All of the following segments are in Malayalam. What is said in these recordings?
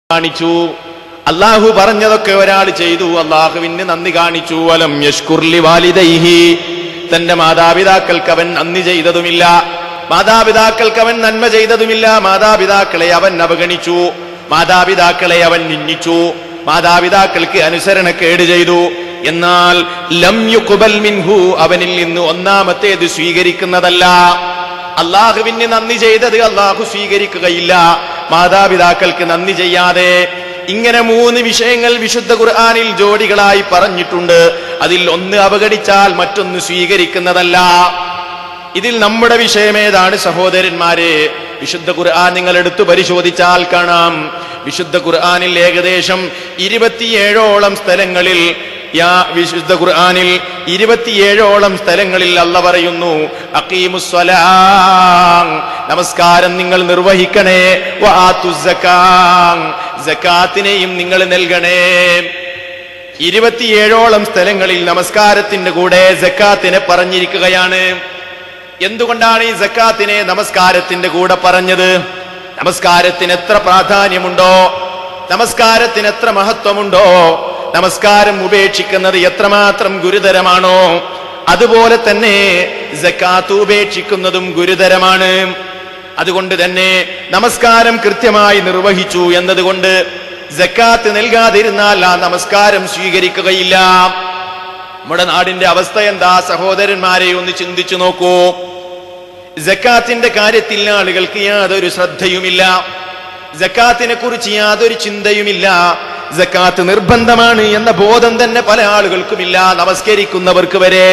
കാണിച്ചു അള്ളാഹു പറഞ്ഞതൊക്കെ ഒരാൾ ചെയ്തു അള്ളാഹുവിന് നന്ദി കാണിച്ചു അലം യഷ്കുർലി വാലിദൈഹി തന്റെ മാതാപിതാക്കൾക്ക് അവൻ നന്ദി ചെയ്തതുമില്ല മാതാപിതാക്കൾക്ക് അവൻ നന്മ ചെയ്തതുമില്ല മാതാപിതാക്കളെ അവൻ അവഗണിച്ചു മാതാപിതാക്കളെ അവൻ നിന്ദിച്ചു മാതാപിതാക്കൾക്ക് അനുസരണക്കേട് ചെയ്തു എന്നാൽ ലം യുഖ്ബൽ മിൻഹു അവനിൽ നിന്ന് ഒന്നാമത്തേത് സ്വീകരിക്കുന്നതല്ല അള്ളാഹുവിന് നന്ദി ചെയ്തത് അള്ളാഹു സ്വീകരിക്കുകയില്ല മാതാപിതാക്കൾക്ക് നന്ദി ചെയ്യാതെ ഇങ്ങനെ മൂന്ന് വിഷയങ്ങൾ വിശുദ്ധ ഖുർആനിൽ ജോഡികളായി പറഞ്ഞിട്ടുണ്ട് അതിൽ ഒന്ന് അവഗണിച്ചാൽ മറ്റൊന്ന് സ്വീകരിക്കുന്നതല്ല ഇതിൽ നമ്മുടെ വിഷയം ഏതാണ് സഹോദരന്മാരെ വിശുദ്ധ ഖുർആൻ നിങ്ങൾ എടുത്തു പരിശോധിച്ചാൽ കാണാം വിശുദ്ധ ഖുർആനിൽ ഏകദേശം ഇരുപത്തിയേഴോളം സ്ഥലങ്ങളിൽ യാ വിശുദ്ധ ഖുർആനിൽ ഇരുപത്തിയേഴോളം സ്ഥലങ്ങളിൽ അല്ല പറയുന്നു അക്കീമുസ്വലാം നമസ്കാരം നിങ്ങൾ നിർവഹിക്കണേ വആത്തു സക്കാം സക്കാത്തിനെയും നിങ്ങൾ നൽകണേ ഇരുപത്തിയേഴോളം സ്ഥലങ്ങളിൽ നമസ്കാരത്തിന്റെ കൂടെ സക്കാത്തിനെ പറഞ്ഞിരിക്കുകയാണ് എന്തുകൊണ്ടാണ് ഈ സക്കാത്തിനെ നമസ്കാരത്തിന്റെ കൂടെ പറഞ്ഞത് നമസ്കാരത്തിന് എത്ര പ്രാധാന്യമുണ്ടോ നമസ്കാരത്തിന് എത്ര മഹത്വമുണ്ടോ നമസ്കാരം ഉപേക്ഷിക്കുന്നത് എത്രമാത്രം ഗുരുതരമാണോ അതുപോലെ തന്നെ സക്കാത്ത് ഉപേക്ഷിക്കുന്നതും ഗുരുതരമാണ് അതുകൊണ്ട് തന്നെ നമസ്കാരം കൃത്യമായി നിർവഹിച്ചു എന്നതുകൊണ്ട് ജക്കാത്ത് നൽകാതിരുന്നാൽ ആ നമസ്കാരം സ്വീകരിക്കുകയില്ല നമ്മുടെ നാടിന്റെ അവസ്ഥ എന്താ സഹോദരന്മാരെ ഒന്ന് ചിന്തിച്ചു നോക്കൂ ജക്കാത്തിന്റെ കാര്യത്തിൽ ആളുകൾക്ക് യാതൊരു ശ്രദ്ധയുമില്ല ജക്കാത്തിനെ കുറിച്ച് യാതൊരു ചിന്തയുമില്ല ജക്കാത്ത് നിർബന്ധമാണ് എന്ന ബോധം തന്നെ പല ആളുകൾക്കുമില്ല നമസ്കരിക്കുന്നവർക്ക് വരെ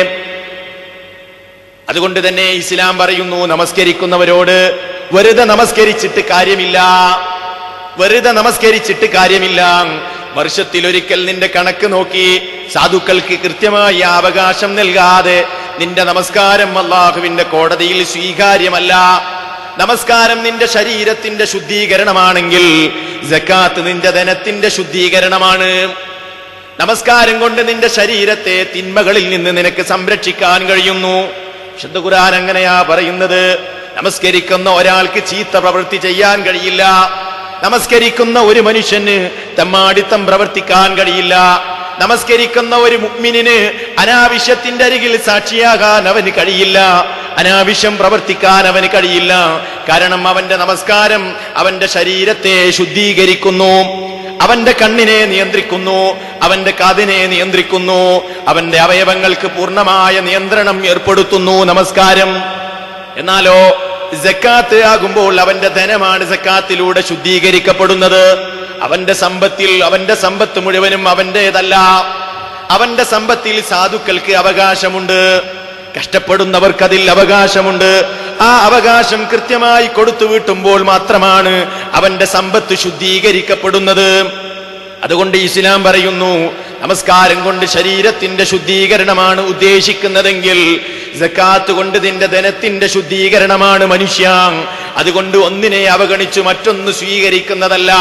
അതുകൊണ്ട് തന്നെ ഇസ്ലാം പറയുന്നു നമസ്കരിക്കുന്നവരോട് വെറുതെ നമസ്കരിച്ചിട്ട് കാര്യമില്ല വെറുതെ നമസ്കരിച്ചിട്ട് കാര്യമില്ല വർഷത്തിലൊരിക്കൽ നിന്റെ കണക്ക് നോക്കി സാധുക്കൾക്ക് കൃത്യമായ അവകാശം നൽകാതെ നിന്റെ നമസ്കാരം അള്ളാഹുവിന്റെ കോടതിയിൽ സ്വീകാര്യമല്ല നമസ്കാരം നിന്റെ ശരീരത്തിന്റെ ശുദ്ധീകരണമാണെങ്കിൽ ജക്കാത്ത് നിന്റെ ധനത്തിന്റെ ശുദ്ധീകരണമാണ് നമസ്കാരം കൊണ്ട് നിന്റെ ശരീരത്തെ തിന്മകളിൽ നിന്ന് നിനക്ക് സംരക്ഷിക്കാൻ കഴിയുന്നു ശുദ്ധ ഖുർആൻ അങ്ങനെയാ പറയുന്നത് നമസ്കരിക്കുന്ന ഒരാൾക്ക് ചീത്ത പ്രവൃത്തി ചെയ്യാൻ കഴിയില്ല നമസ്കരിക്കുന്ന ഒരു മനുഷ്യന് തമ്മാടിത്തം പ്രവർത്തിക്കാൻ കഴിയില്ല നമസ്കരിക്കുന്ന ഒരു മുഗ്മിനിന് അനാവശ്യത്തിന്റെ അരികിൽ സാക്ഷിയാകാൻ അവന് കഴിയില്ല അനാവശ്യം പ്രവർത്തിക്കാൻ അവന് കഴിയില്ല കാരണം അവന്റെ നമസ്കാരം അവന്റെ ശരീരത്തെ ശുദ്ധീകരിക്കുന്നു അവന്റെ കണ്ണിനെ നിയന്ത്രിക്കുന്നു അവന്റെ കാതിനെ നിയന്ത്രിക്കുന്നു അവന്റെ അവയവങ്ങൾക്ക് പൂർണ്ണമായ നിയന്ത്രണം ഏർപ്പെടുത്തുന്നു നമസ്കാരം എന്നാലോ ജക്കാത്ത് ആകുമ്പോൾ അവന്റെ ധനമാണ് ജക്കാത്തിലൂടെ ശുദ്ധീകരിക്കപ്പെടുന്നത് അവന്റെ സമ്പത്തിൽ അവന്റെ സമ്പത്ത് മുഴുവനും അവന്റേതല്ല അവന്റെ സമ്പത്തിൽ സാധുക്കൾക്ക് അവകാശമുണ്ട് കഷ്ടപ്പെടുന്നവർക്ക് അതിൽ അവകാശമുണ്ട് ആ അവകാശം കൃത്യമായി കൊടുത്തു വീട്ടുമ്പോൾ മാത്രമാണ് അവന്റെ സമ്പത്ത് ശുദ്ധീകരിക്കപ്പെടുന്നത് അതുകൊണ്ട് ഇസ്ലാം പറയുന്നു നമസ്കാരം കൊണ്ട് ശരീരത്തിന്റെ ശുദ്ധീകരണമാണ് ഉദ്ദേശിക്കുന്നതെങ്കിൽ ജക്കാത്ത് കൊണ്ട് നിന്റെ ധനത്തിന്റെ ശുദ്ധീകരണമാണ് മനുഷ്യ അതുകൊണ്ട് ഒന്നിനെ അവഗണിച്ചു മറ്റൊന്ന് സ്വീകരിക്കുന്നതല്ല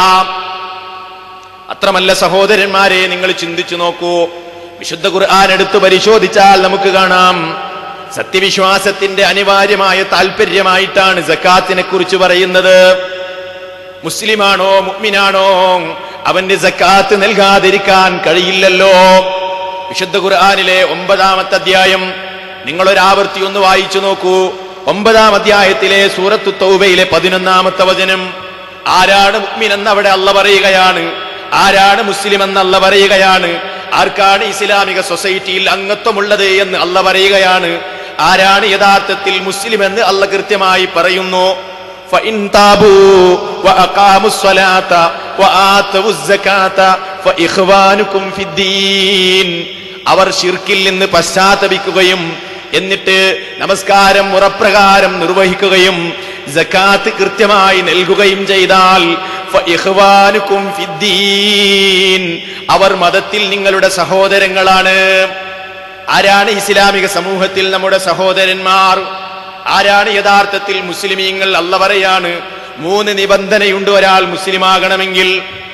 അത്രമല്ല സഹോദരന്മാരെ നിങ്ങൾ ചിന്തിച്ചു നോക്കൂ വിശുദ്ധ ഖുർആൻ എടുത്ത് പരിശോധിച്ചാൽ നമുക്ക് കാണാം സത്യവിശ്വാസത്തിന്റെ അനിവാര്യമായ താല്പര്യമായിട്ടാണ് ജക്കാത്തിനെ കുറിച്ച് പറയുന്നത് മുസ്ലിമാണോ മുഗ്മിനാണോ അവന്റെ ജക്കാത്ത് നൽകാതിരിക്കാൻ കഴിയില്ലല്ലോ വിശുദ്ധ ഖുർആനിലെ ഒമ്പതാമത്തെ അധ്യായം നിങ്ങളൊരാവർത്തി ഒന്ന് വായിച്ചു നോക്കൂ ഒമ്പതാം അധ്യായത്തിലെ സൂറത്തു തൗബയിലെ പതിനൊന്നാമത്തെ വചനം ആരാണ് മുഗ്മിൻ എന്ന് അവിടെ അല്ല പറയുകയാണ് ആരാണ് മുസ്ലിം എന്ന് അല്ല പറയുകയാണ് ആർക്കാണ് ഇസ്ലാമിക സൊസൈറ്റിയിൽ അംഗത്വമുള്ളത് എന്ന് അല്ല പറയുകയാണ് ആരാണ് യഥാർത്ഥത്തിൽ മുസ്ലിം എന്ന് അല്ല കൃത്യമായി പറയുന്നു فإن تابوا وأقاموا الصلاة وآتوا الزكاة فإخوانكم في الدين അവർ ഷിർക്കിൽ നിന്ന് പശ്ചാത്തപിക്കുകയും എന്നിട്ട് നമസ്കാരം മുറപ്രകാരം നിർവഹിക്കുകയും ജക്കാത്ത് കൃത്യമായി നൽകുകയും ചെയ്താൽ ഫഇഖ്വാനുക്കും ഫിദ്ദീൻ അവർ മതത്തിൽ നിങ്ങളുടെ സഹോദരങ്ങളാണ് ആരാണ് ഇസ്ലാമിക സമൂഹത്തിൽ നമ്മുടെ സഹോദരന്മാർ ആരാണ് യഥാർത്ഥത്തിൽ മുസ്ലിമീങ്ങൾ അല്ല പറയാണ് മൂന്ന് നിബന്ധനയുണ്ട് ഒരാൾ മുസ്ലിമാകണമെങ്കിൽ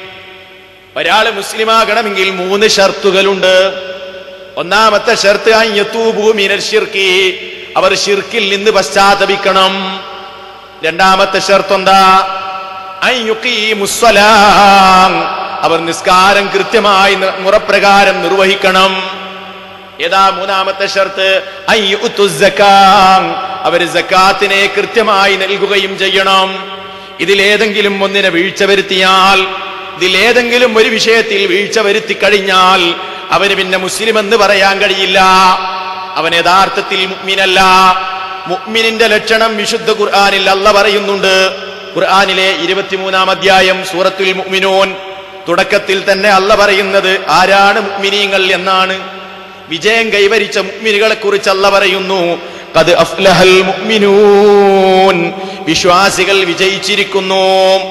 ഒരാൾ മുസ്ലിമാകണമെങ്കിൽ മൂന്ന് ഷർത്തുകളുണ്ട് ഒന്നാമത്തെ ഷർത്ത് അയ്യത്തൂഭൂമിനൽ ഷിർക്കി അവർ ഷിർക്കിൽ നിന്ന് പശ്ചാത്തപിക്കണം രണ്ടാമത്തെ ഷർത്ത് എന്താ അൻ യുഖീമുസ്സലാം. അവർ നിസ്കാരം കൃത്യമായി നി- മുറപ്രകാരം നിർവഹിക്കണം ഏതാ മൂന്നാമത്തെ ഷർത്ത് അൻ യുഅ്തു സക്കാം. അവർ സക്കാത്തിനെ കൃത്യമായി നൽകുകയും ചെയ്യണം ഇതിലേതെങ്കിലും ഒന്നിനെ വീഴ്ച വരുത്തിയാൽ ഇതിലേതെങ്കിലും ഒരു വിഷയത്തിൽ വീഴ്ച വരുത്തി കഴിഞ്ഞാൽ അവന് പിന്നെ മുസ്ലിം എന്ന് പറയാൻ കഴിയില്ല അവൻ യഥാർത്ഥത്തിൽ മുഗ്മിനല്ല മുഗ്മിനിന്റെ ലക്ഷണം വിശുദ്ധ ഖുർആനിൽ അല്ല പറയുന്നുണ്ട് ഖുർആനിലെ ഇരുപത്തിമൂന്നാം അധ്യായം സൂറത്തുൽ മുഅ്മിനൂൻ തുടക്കത്തിൽ തന്നെ അല്ല പറയുന്നത് ആരാണ് മുഗ്മിനീങ്ങൾ എന്നാണ് വിജയം കൈവരിച്ച മുഗ്മിനുകളെ കുറിച്ച് അല്ല പറയുന്നു കത് അഫ്ലഹൽ മുഅ്മിനൂൻ വിശ്വാസികൾ വിജയിച്ചിരിക്കുന്നു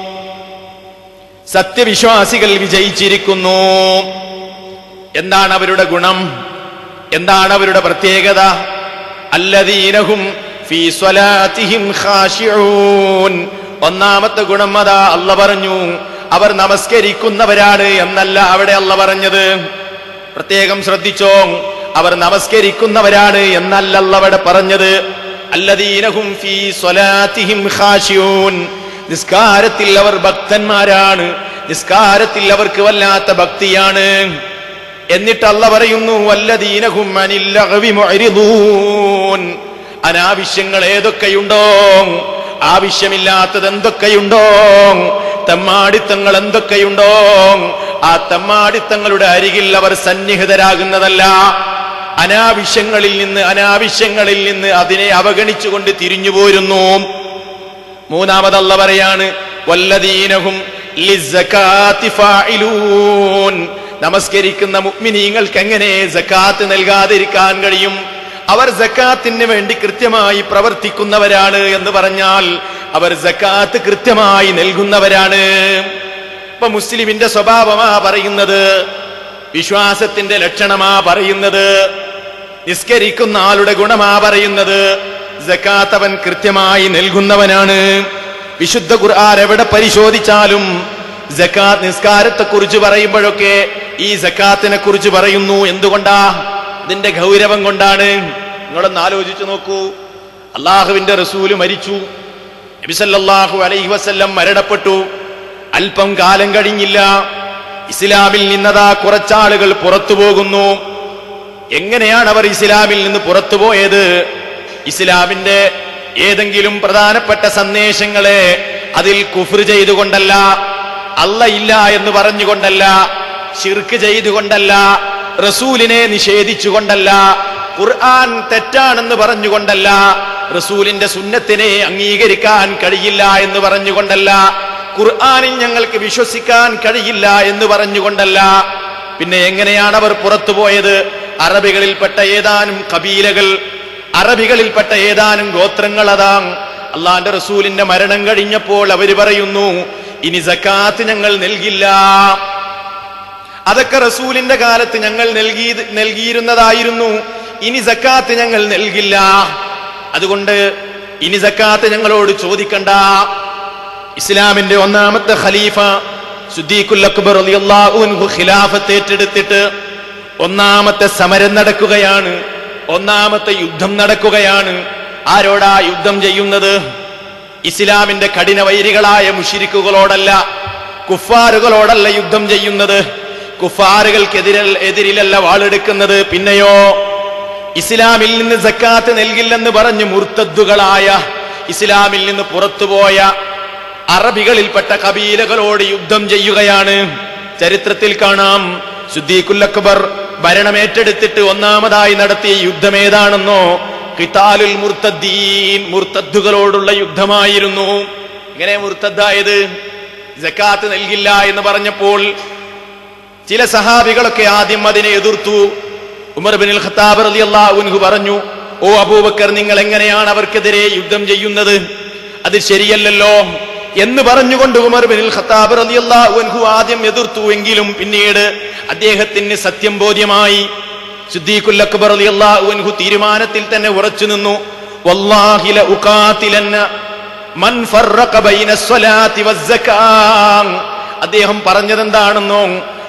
സത്യവിശ്വാസികൾ വിജയിച്ചിരിക്കുന്നു എന്താണ് അവരുടെ ഗുണം എന്താണ് അവരുടെ പ്രത്യേകത അല്ലദീനഹും ഫീ സ്വലാത്തിഹിം ഖാശിഊൻ ഒന്നാമത്തെ ഗുണം അതാ അല്ല പറഞ്ഞു അവർ നമസ്കരിക്കുന്നവരാണ് എന്നല്ല അവിടെ അല്ല പറഞ്ഞത് പ്രത്യേകം ശ്രദ്ധിച്ചോ അവർ നമസ്കരിക്കുന്നവരാണ് എന്നല്ല അല്ല അവിടെ പറഞ്ഞത് അല്ലദീനഹും ഫീ സ്വലാത്തിഹിം ഖാശിഊൻ നിസ്കാരത്തിൽ അവർ ഭക്തന്മാരാണ് നിസ്കാരത്തിൽ അവർക്ക് വല്ലാത്ത ഭക്തിയാണ് എന്നിട്ട് അല്ല പറയുന്നു വല്ലദീനഹും അനിൽ ലഗ്വി മുഅ്രിദൂൻ അനാവശ്യങ്ങൾ ഏതൊക്കെയുണ്ടോ ആവശ്യമില്ലാത്തത് എന്തൊക്കെയുണ്ടോ തെമ്മാടിത്തങ്ങൾ എന്തൊക്കെയുണ്ടോ ആ തെമ്മാടിത്തങ്ങളുടെ അരികിൽ അവർ സന്നിഹിതരാകുന്നതല്ല അനാവശ്യങ്ങളിൽ നിന്ന് അനാവശ്യങ്ങളിൽ നിന്ന് അതിനെ അവഗണിച്ചുകൊണ്ട് തിരിഞ്ഞു പോരുന്നു മൂന്നാമതല്ല പറയാണ് വല്ലദീനഹും ലിസ്സകാത്തി ഫാഇലൂൻ നമസ്കരിക്കുന്ന മുഅ്മിനീങ്ങൾക്ക് എങ്ങനെ സക്കാത്ത് നൽകാതിരിക്കാൻ കഴിയും അവർ സക്കാത്തിന് വേണ്ടി കൃത്യമായി പ്രവർത്തിക്കുന്നവരാണ് എന്ന് പറഞ്ഞാൽ അവർ സക്കാത്ത് കൃത്യമായി നൽകുന്നവരാണ് ഇപ്പൊ മുസ്ലിമിന്റെ സ്വഭാവമാ പറയുന്നത് വിശ്വാസത്തിന്റെ ലക്ഷണമാ പറയുന്നത് നിസ്കരിക്കുന്ന ആളുടെ ഗുണമാ പറയുന്നത് ജക്കാത്ത് അവൻ കൃത്യമായി നൽകുന്നവനാണ് വിശുദ്ധ ഖുർആൻ എവിടെ പരിശോധിച്ചാലും ജക്കാത്ത് നിസ്കാരത്തെ കുറിച്ച് പറയുമ്പോഴൊക്കെ ഈ ജക്കാത്തിനെ കുറിച്ച് പറയുന്നു എന്തുകൊണ്ടാ ഇതിന്റെ ഗൗരവം കൊണ്ടാണ് നിങ്ങളൊന്ന് ആലോചിച്ചു നോക്കൂ അള്ളാഹുവിന്റെ റസൂല് മരിച്ചു നബിസല്ലാഹു അലൈഹി വസല്ലം മരണപ്പെട്ടു അല്പം കാലം കഴിഞ്ഞില്ല ഇസ്ലാമിൽ നിന്നതാ കുറച്ചാളുകൾ പുറത്തു പോകുന്നു എങ്ങനെയാണ് അവർ ഇസ്ലാമിൽ നിന്ന് പുറത്തുപോയത് ഇസ്ലാമിന്റെ ഏതെങ്കിലും പ്രധാനപ്പെട്ട സന്ദേശങ്ങളെ അതിൽ കുഫ്ർ ചെയ്തുകൊണ്ടല്ല അല്ല ഇല്ല എന്ന് പറഞ്ഞുകൊണ്ടല്ല ഷിർക്ക് ചെയ്തുകൊണ്ടല്ല റസൂലിനെ നിഷേധിച്ചുകൊണ്ടല്ല ഖുർആൻ തെറ്റാണെന്ന് പറഞ്ഞുകൊണ്ടല്ല റസൂലിന്റെ സുന്നത്തിനെ അംഗീകരിക്കാൻ കഴിയില്ല എന്ന് പറഞ്ഞുകൊണ്ടല്ല ഖുർആനിൽ ഞങ്ങൾക്ക് വിശ്വസിക്കാൻ കഴിയില്ല എന്ന് പറഞ്ഞുകൊണ്ടല്ല പിന്നെ എങ്ങനെയാണ് അവർ പുറത്തുപോയത് അറബികളിൽപ്പെട്ട ഏതാനും കബീലകൾ അറബികളിൽപ്പെട്ട ഏതാനും ഗോത്രങ്ങൾ അതാ അള്ളാന്റെ റസൂലിന്റെ മരണം കഴിഞ്ഞപ്പോൾ അവര് പറയുന്നു ഇനി സക്കാത്ത് ഞങ്ങൾ നൽകില്ല അതൊക്കെ റസൂലിന്റെ കാലത്ത് ഞങ്ങൾ നൽകി നൽകിയിരുന്നതായിരുന്നു ഇനി സക്കാത്ത് ഞങ്ങൾ നൽകില്ല അതുകൊണ്ട് ഇനി സക്കാത്ത് ഞങ്ങളോട് ചോദിക്കണ്ട ഇസ്ലാമിന്റെ ഒന്നാമത്തെ ഖലീഫ സുദ്ദീഖുൽ അക്ബർ റളിയല്ലാഹു അൻഹു ഖിലാഫത്ത് ഏറ്റെടുത്തിട്ട് ഒന്നാമത്തെ സമരം നടക്കുകയാണ് ഒന്നാമത്തെ യുദ്ധം നടക്കുകയാണ് ആരോടാ യുദ്ധം ചെയ്യുന്നത് ഇസ്ലാമിന്റെ കഠിന വൈരികളായ മുഷിരിക്കുകളോടല്ല കുഫാറുകളോടല്ല യുദ്ധം ചെയ്യുന്നത് കുഫാറുകൾക്കെതിരെ എതിരിലല്ല വാളെടുക്കുന്നത് പിന്നെയോ ഇസ്ലാമിൽ നിന്ന് സക്കാത്ത് നൽകില്ലെന്ന് പറഞ്ഞ് മുർത്തദ്ദുകളായ ഇസ്ലാമിൽ നിന്ന് പുറത്തുപോയ അറബികളിൽപ്പെട്ട കബീലകളോട് യുദ്ധം ചെയ്യുകയാണ് ചരിത്രത്തിൽ കാണാം സുദ്ദീഖുൽ അക്ബർ ഭരണമേറ്റെടുത്തിട്ട് ഒന്നാമതായി നടത്തിയ യുദ്ധം ഏതാണെന്നോ ഖിതാലുൽ മുർത്തദ്ദീൻ മുർത്തദ്ദുകളോടുള്ള യുദ്ധമായിരുന്നു ഇങ്ങനെ മുർത്തദ്ദായത് ജക്കാത്ത് നൽകില്ല എന്ന് പറഞ്ഞപ്പോൾ ചില സഹാബികളൊക്കെ ആദ്യം അതിനെ എതിർത്തു ഉമർ ബിൻ ഖത്താബ് റളിയല്ലാഹു അൻഹു പറഞ്ഞു ഓ അബൂബക്കർ നിങ്ങൾ എങ്ങനെയാണ് അവർക്കെതിരെ യുദ്ധം ചെയ്യുന്നത് അത് ശരിയല്ലല്ലോ എന്ന് പറഞ്ഞുകൊണ്ട് ഉമർ ബിൻ ഖത്താബ് റളിയല്ലാഹു അൻഹു ആദ്യം എതിർത്തു എങ്കിലും പിന്നീട് അദ്ദേഹത്തിന് സത്യം ബോധ്യമായി സിദ്ദീഖുൽ അക്ബർ റളിയല്ലാഹു അൻഹു തീരുമാനത്തിൽ തന്നെ ഉറച്ചു നിന്നു വല്ലാഹി ല ഉഖാതിലന്ന മൻ ഫറഖ ബൈന സ്വലാത്തി വസ്സകാ അദ്ദേഹം പറഞ്ഞതെന്താണെന്നോ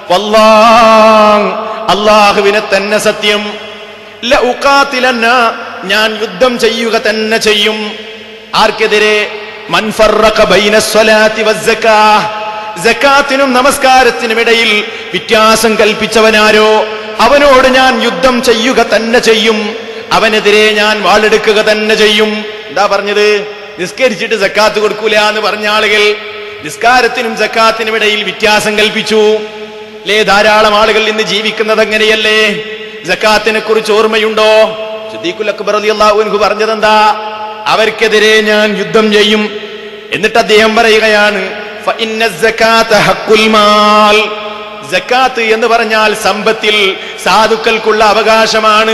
വല്ലാഹ് അള്ളാഹുവിനെ തന്നെ സത്യം ല ഉഖാതിലന്ന ഞാൻ യുദ്ധം ചെയ്യുക തന്നെ ചെയ്യും ആർക്കെതിരെ മൻ ഫറഖ ബൈന സ്വലാത്തി വസ്സക്കാ സക്കാത്തിനും നമസ്കാരത്തിനും ഇടയിൽ വ്യത്യാസം കൽപ്പിച്ചവനാരോ അവനോട് ഞാൻ യുദ്ധം ചെയ്യുക തന്നെ ചെയ്യും അവനെതിരെ ഞാൻ വാളെടുക്കുക തന്നെ ചെയ്യും എന്താ പറഞ്ഞത് നിസ്കരിച്ചിട്ട് സക്കാത്ത് കൊടുക്കൂല എന്ന് പറഞ്ഞ ആളുകൾ നിസ്കാരത്തിനും സക്കാത്തിനും ഇടയിൽ വ്യത്യാസം കൽപ്പിച്ചു ലേ ധാരാളം ആളുകൾ ഇന്ന് ജീവിക്കുന്നത് എങ്ങനെയല്ലേ സക്കാത്തിനെ കുറിച്ച് ഓർമ്മയുണ്ടോ സിദ്ദീഖുൽ അക്ബർ റളിയല്ലാഹു അൻഹു പറഞ്ഞതെന്താ അവർക്കെതിരെ ഞാൻ യുദ്ധം ചെയ്യും എന്നിട്ട് അദ്ദേഹം പറയുകയാണ് "ഫഇന്ന الزَّكَاةَ حَقُّ الْمَالِ." സക്കാത്ത് എന്ന് പറഞ്ഞാൽ സമ്പത്തിൽ സാധുക്കൾക്കുള്ള അവകാശമാണ്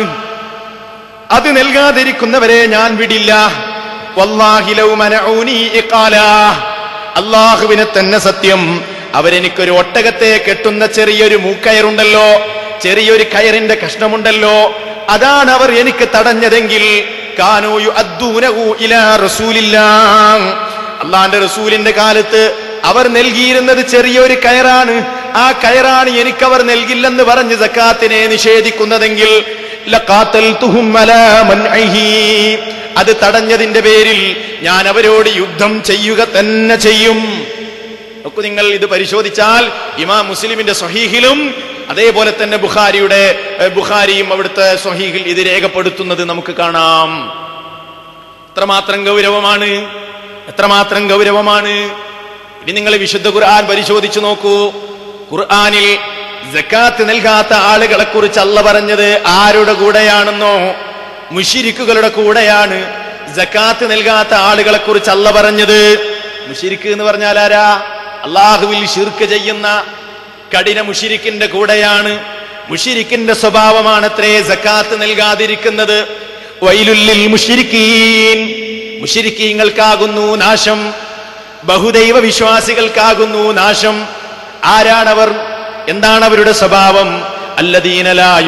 അത് നൽകാതിരിക്കുന്നവരെ ഞാൻ വിടില്ല വല്ലാഹി ലൗ മനഊനി ഇഖാലാ. അള്ളാഹുവിനെ തന്നെ സത്യം അവരെനിക്കൊരു ഒട്ടകത്തെ കെട്ടുന്ന ചെറിയൊരു മൂക്കയറുണ്ടല്ലോ ചെറിയൊരു കയറിന്റെ കഷ്ണമുണ്ടല്ലോ അതാണ് അവർ എനിക്ക് തടഞ്ഞതെങ്കിൽ കാനൂയു അദ്ദൂനഹു ഇലാ റസൂലില്ലാ അള്ളാന്റെ റസൂലിന്റെ കാലത്ത് അവർ നൽകിയിരുന്നത് ചെറിയൊരു കയറാണ് ആ കയറാണ് എനിക്കവർ നൽകില്ലെന്ന് പറഞ്ഞ് സക്കാത്തിനെ നിഷേധിക്കുന്നതെങ്കിൽ ലഖാത്തൽതുഹും അലാ മൻഇഹി. അത് തടഞ്ഞതിന്റെ പേരിൽ ഞാൻ അവരോട് യുദ്ധം ചെയ്യുക തന്നെ ചെയ്യും നോക്കൂ നിങ്ങൾ ഇത് പരിശോധിച്ചാൽ ഇമാം മുസ്ലിമിന്റെ സ്വഹീഹിലും അതേപോലെ തന്നെ ബുഖാരിയുടെ ഏഹ്, ബുഖാരിയും അവിടുത്തെ സ്വഹീഹിൽ ഇത് രേഖപ്പെടുത്തുന്നത് നമുക്ക് കാണാം എത്രമാത്രം ഗൗരവമാണ് എത്രമാത്രം ഗൗരവമാണ് ഇനി നിങ്ങൾ വിശുദ്ധ ഖുർആൻ പരിശോധിച്ചു നോക്കൂ ഖുർആനിൽ ജക്കാത്ത് നൽകാത്ത ആളുകളെ കുറിച്ച് അല്ല പറഞ്ഞത് ആരുടെ കൂടെയാണെന്നോ മുഷിരിക്കുകളുടെ കൂടെയാണ് ജക്കാത്ത് നൽകാത്ത ആളുകളെ കുറിച്ച് അല്ല പറഞ്ഞത് മുഷിരിക്ക് എന്ന് പറഞ്ഞാൽ ആരാ അള്ളാഹുവിൽ ഷിർക്ക് ചെയ്യുന്ന കഠിന മുഷിരിക്കിന്റെ കൂടെയാണ് മുഷിരിക്കിന്റെ സ്വഭാവമാണത്രേ ജക്കാത്ത് നൽകാതിരിക്കുന്നത് വൈലുല്ലിൽ മുഷിരിക്കീൻ മുഷിരിക്കീങ്ങൾക്കാകുന്നു നാശം ബഹുദൈവ വിശ്വാസികൾക്കാകുന്നു നാശം ആരാണവർ എന്താണ് അവരുടെ സ്വഭാവം അല്ലദീനലായു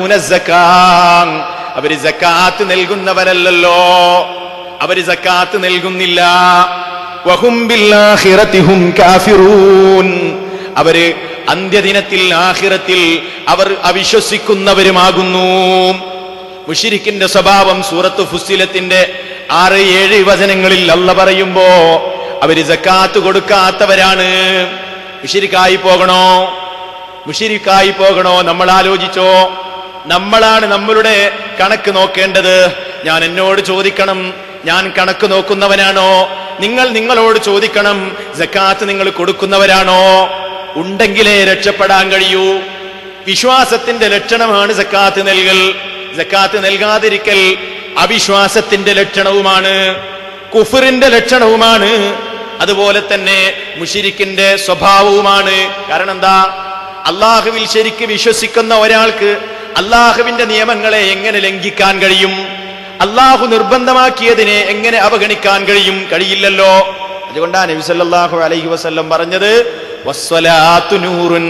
അവര് ജക്കാത്ത് നൽകുന്നവരല്ലല്ലോ അവര് ജക്കാത്ത് നൽകുന്നില്ല വഹും ബില്ലാഹിറത്തി ഹും കാഫിറൂൻ അവര് അന്ത്യദിനത്തിൽ ആഹിറത്തിൽ അവർ അവിശ്വസിക്കുന്നവരുമാകുന്നു മുഷിരിക്കിന്റെ സ്വഭാവം സൂറത്ത് ഫുസിലത്തിന്റെ ആറ് ഏഴ് വചനങ്ങളിൽ അല്ല പറയുമ്പോ അവര് ജക്കാത്ത് കൊടുക്കാത്തവരാണ് മുഷിരിക്കായി പോകണോ മുഷിരിക്കായി പോകണോ നമ്മൾ ആലോചിച്ചോ നമ്മളാണ് നമ്മളുടെ കണക്ക് നോക്കേണ്ടത് ഞാൻ എന്നോട് ചോദിക്കണം ഞാൻ കണക്ക് നോക്കുന്നവനാണോ നിങ്ങൾ നിങ്ങളോട് ചോദിക്കണം ജക്കാത്ത് നിങ്ങൾ കൊടുക്കുന്നവരാണോ ഉണ്ടെങ്കിലേ രക്ഷപ്പെടാൻ കഴിയൂ വിശ്വാസത്തിന്റെ ലക്ഷണമാണ് സക്കാത്ത് നൽകൽ സക്കാത്ത് നൽകാതിരിക്കൽ അവിശ്വാസത്തിന്റെ ലക്ഷണവുമാണ് കുഫറിന്റെ ലക്ഷണവുമാണ് അതുപോലെ തന്നെ മുഷിരിക്കിന്റെ സ്വഭാവവുമാണ് കാരണം എന്താ അള്ളാഹുവിൽ ശരിക്ക് വിശ്വസിക്കുന്ന ഒരാൾക്ക് അള്ളാഹുവിന്റെ നിയമങ്ങളെ എങ്ങനെ ലംഘിക്കാൻ കഴിയും അള്ളാഹു നിർബന്ധമാക്കിയതിനെ എങ്ങനെ അവഗണിക്കാൻ കഴിയും കഴിയില്ലല്ലോ അതുകൊണ്ടാണ് നബി സല്ലല്ലാഹു അലൈഹി വസല്ലം പറഞ്ഞത് വസ്വലാത്തു നൂറുൻ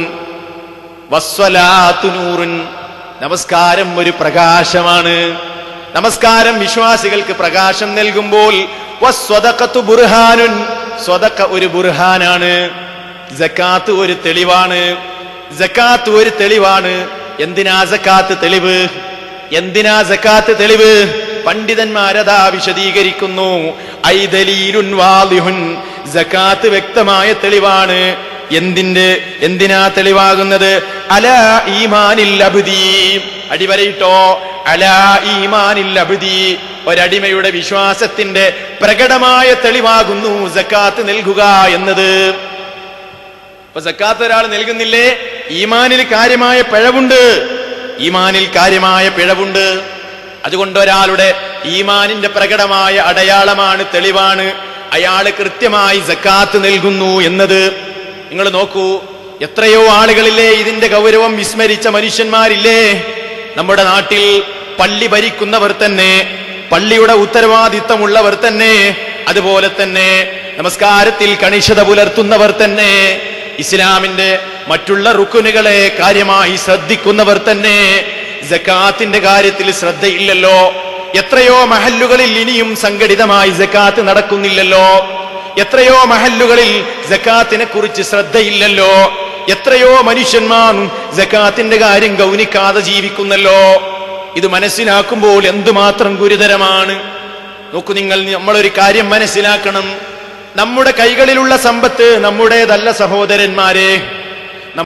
വസ്വലാത്തു നൂറുൻ നമസ്കാരം ഒരു പ്രകാശമാണ് നമസ്കാരം വിശ്വാസികൾക്ക് പ്രകാശം നൽകുമ്പോൾ വസ്വദഖത്തു ബുർഹാനുൻ സ്വതക്ക ഒരു ബുർഹാനാണ് ജക്കാത്ത് ഒരു തെളിവാണ് ജക്കാത്ത് ഒരു തെളിവാണ് എന്തിനാ ജക്കാത്ത് തെളിവ് എന്തിനാ ജക്കാത്ത് തെളിവ് പണ്ഡിതന്മാരതാ വിശദീകരിക്കുന്നു ഐദലീലുൻ വാദിഹുൻ ജക്കാത്ത് വ്യക്തമായ തെളിവാണ് എന്തിന്റെ എന്തിനാ തെളിവാകുന്നത് അല ഈമാനിൽ അബുദി അടിവരയിട്ടോ അല ഈമാനിൽ അബുദി ഒരടിമയുടെ വിശ്വാസത്തിന്റെ പ്രകടമായ തെളിവാകുന്നു ജക്കാത്ത് നൽകുക എന്നത് അപ്പൊ സക്കാത്ത് ഒരാൾ നൽകുന്നില്ലേ ഈമാനിൽ കാര്യമായ പിഴവുണ്ട് ഈമാനിൽ കാര്യമായ പിഴവുണ്ട് അതുകൊണ്ട് ഒരാളുടെ ഈമാനിന്റെ പ്രകടമായ അടയാളമാണ് തെളിവാണ് അയാൾ കൃത്യമായി സക്കാത്ത് നൽകുന്നു എന്നത് നിങ്ങൾ നോക്കൂ എത്രയോ ആളുകളില്ലേ ഇതിന്റെ ഗൗരവം വിസ്മരിച്ച മനുഷ്യന്മാരില്ലേ നമ്മുടെ നാട്ടിൽ പള്ളി ഭരിക്കുന്നവർ തന്നെ പള്ളിയുടെ ഉത്തരവാദിത്തമുള്ളവർ തന്നെ അതുപോലെ തന്നെ നമസ്കാരത്തിൽ കണിശത പുലർത്തുന്നവർ തന്നെ ഇസ്ലാമിന്റെ മറ്റുള്ള റുക്കുനുകളെ കാര്യമായി ശ്രദ്ധിക്കുന്നവർ തന്നെ ജക്കാത്തിന്റെ കാര്യത്തിൽ ശ്രദ്ധയില്ലല്ലോ എത്രയോ മഹല്ലുകളിൽ ഇനിയും സംഘടിതമായി ജക്കാത്ത് നടക്കുന്നില്ലല്ലോ എത്രയോ മഹല്ലുകളിൽ ജക്കാത്തിനെ കുറിച്ച് ശ്രദ്ധയില്ലല്ലോ എത്രയോ മനുഷ്യന്മാർ ജക്കാത്തിന്റെ കാര്യം ഗൗനിക്കാതെ ജീവിക്കുന്നല്ലോ ഇത് മനസ്സിലാക്കുമ്പോൾ എന്തുമാത്രം ഗുരുതരമാണ് നോക്കൂ നിങ്ങൾ നമ്മളൊരു കാര്യം മനസ്സിലാക്കണം നമ്മുടെ കൈകളിലുള്ള സമ്പത്ത് നമ്മുടേതല്ല സഹോദരന്മാരെ